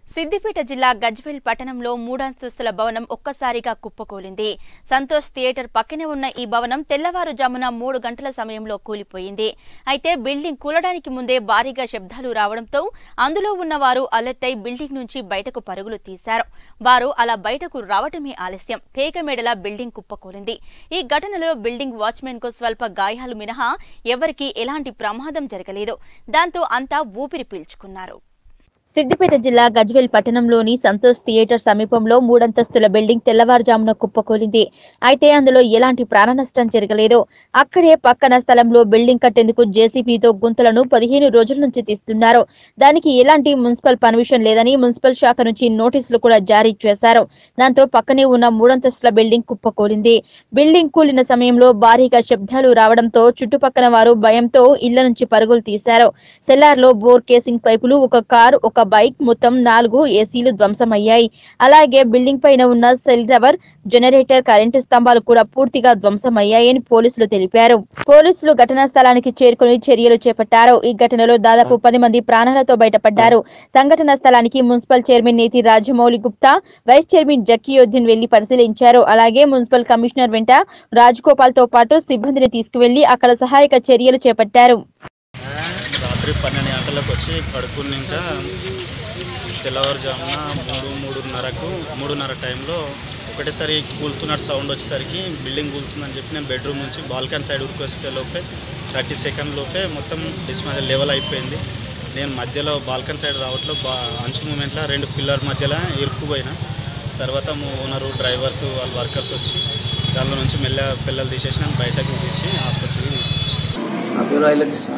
సిద్దిపేట జిల్లా గజ్వేల్ పట్టణంలో మూడంతస్తుల భవనం ఒక్కసారిగా కుప్పకూలింది సంతోష్ థియేటర్ పక్కనే ఉన్న ఈ భవనం తెల్లవారుజామున మూడు గంటల సమయంలో కూలిపోయింది అయితే బిల్డింగ్ కూలడానికి ముందే భారీగా శబ్దాలు రావడంతో అందులో ఉన్నవారు అలర్ట్ అయి బిల్డింగ్ నుంచి బయటకు పరుగులు తీశారు వారు అలా బయటకు రావటమే ఆలస్యం పేకమేడల బిల్డింగ్ కుప్పకూలింది ఈ ఘటనలో బిల్డింగ్ వాచ్మెన్ కు స్వల్ప గాయాలు మినహా ఎవరికీ ఎలాంటి ప్రమాదం జరగలేదు దాంతో అంతా ఊపిరి పీల్చుకున్నారు సిద్దిపేట జిల్లా గజ్వేల్ పట్టణంలోని సంతోష్ థియేటర్ సమీపంలో మూడంతస్తుల బిల్డింగ్ తెల్లవారుజామున కుప్పకూలింది అయితే అందులో ఎలాంటి ప్రాణ నష్టం జరగలేదు అక్కడే పక్కన స్థలంలో బిల్డింగ్ కట్టేందుకు జేసీబీతో గుంతలను పదిహేను రోజుల నుంచి తీస్తున్నారు దానికి ఎలాంటి మున్సిపల్ పర్మిషన్ లేదని మున్సిపల్ శాఖ నుంచి నోటీసులు కూడా జారీ చేశారు దాంతో పక్కనే ఉన్న మూడంతస్తుల బిల్డింగ్ కుప్పకూలింది బిల్డింగ్ కూలిన సమయంలో భారీగా శబ్దాలు రావడంతో చుట్టుపక్కల వారు భయంతో ఇళ్ల నుంచి పరుగులు తీశారు సెల్లార్లో బోర్ కేసింగ్ పైపులు ఒక కారు ఒక బైక్ మొత్తం నాలుగు ఏసీలు ధ్వంసమయ్యాయి అలాగే బిల్డింగ్ పైన ఉన్న సెల్ టవర్ జనరేటర్ కరెంటు స్తంభాలు కూడా పూర్తిగా ధ్వంసమయ్యాయని పోలీసులు తెలిపారు పోలీసులు ఘటనా స్థలానికి చేరుకుని చర్యలు చేపట్టారు ఈ ఘటనలో దాదాపు పది మంది ప్రాణాలతో బయటపడ్డారు సంఘటన స్థలానికి municipal chairman Neti Rajamouli Gupta vice chairman Zakiuddin వెళ్లి పరిశీలించారు అలాగే మున్సిపల్ కమిషనర్ వెంట రాజగోపాల్ తో పాటు సిబ్బందిని తీసుకువెళ్లి అక్కడ సహాయక చర్యలు చేపట్టారు రాత్రి పన్నెండు గంటలకు వచ్చి పడుకున్నాక తెల్లవారుజామున మూడు మూడున్నరకు మూడున్నర టైంలో ఒకటేసారి కూలుతున్నట్టు సౌండ్ వచ్చేసరికి బిల్డింగ్ కూలుతుందని చెప్పి నేను బెడ్రూమ్ నుంచి బాల్కన్ సైడ్ ఉరికి వస్తే లోపే థర్టీ సెకండ్ లోపే మొత్తం డిస్మాజ్ లెవెల్ అయిపోయింది నేను మధ్యలో బాల్కన్ సైడ్ రావట్లో బా అంచు మూమెంట్లో రెండు పిల్లర్ మధ్యలో ఇరుక్కుపోయినా తర్వాత ఓనరు డ్రైవర్స్ వాళ్ళ వర్కర్స్ వచ్చి దానిలో నుంచి మెల్ల పిల్లలు తీసేసి నన్ను బయటకు తీసి ఆసుపత్రికి తీసుకొచ్చి నా పేరు ఐలకృష్ణ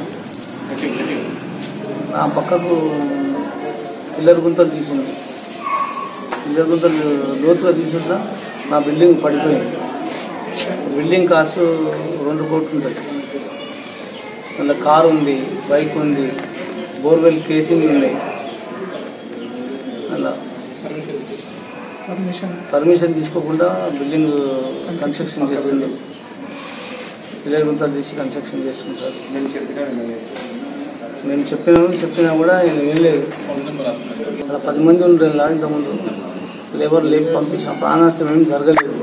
నా పక్కకు పిల్లర్ గుంతలు తీసింది పిల్లర్ గుంతలు లోతుగా తీసుంటా నా బిల్డింగ్ పడిపోయింది బిల్డింగ్ కాస్ట్ రెండు కోట్లు ఉంటుంది అందులో కారు ఉంది బైక్ ఉంది బోర్వెల్ కేసింగ్ ఉన్నాయి అలా పర్మిషన్ తీసుకోకుండా బిల్డింగ్ కన్స్ట్రక్షన్ చేస్తుంది పిల్లర్ గుంతలు తీసి కన్స్ట్రక్షన్ చేస్తుంది సార్ మేము చెప్పినా చెప్పినా కూడా ఆయన ఏం లేదు అలా పది మంది ఉండేలా ఇంతకుముందు లేబర్ లేపి పంపించిన ప్రాణాస్తం ఏం జరగలేదు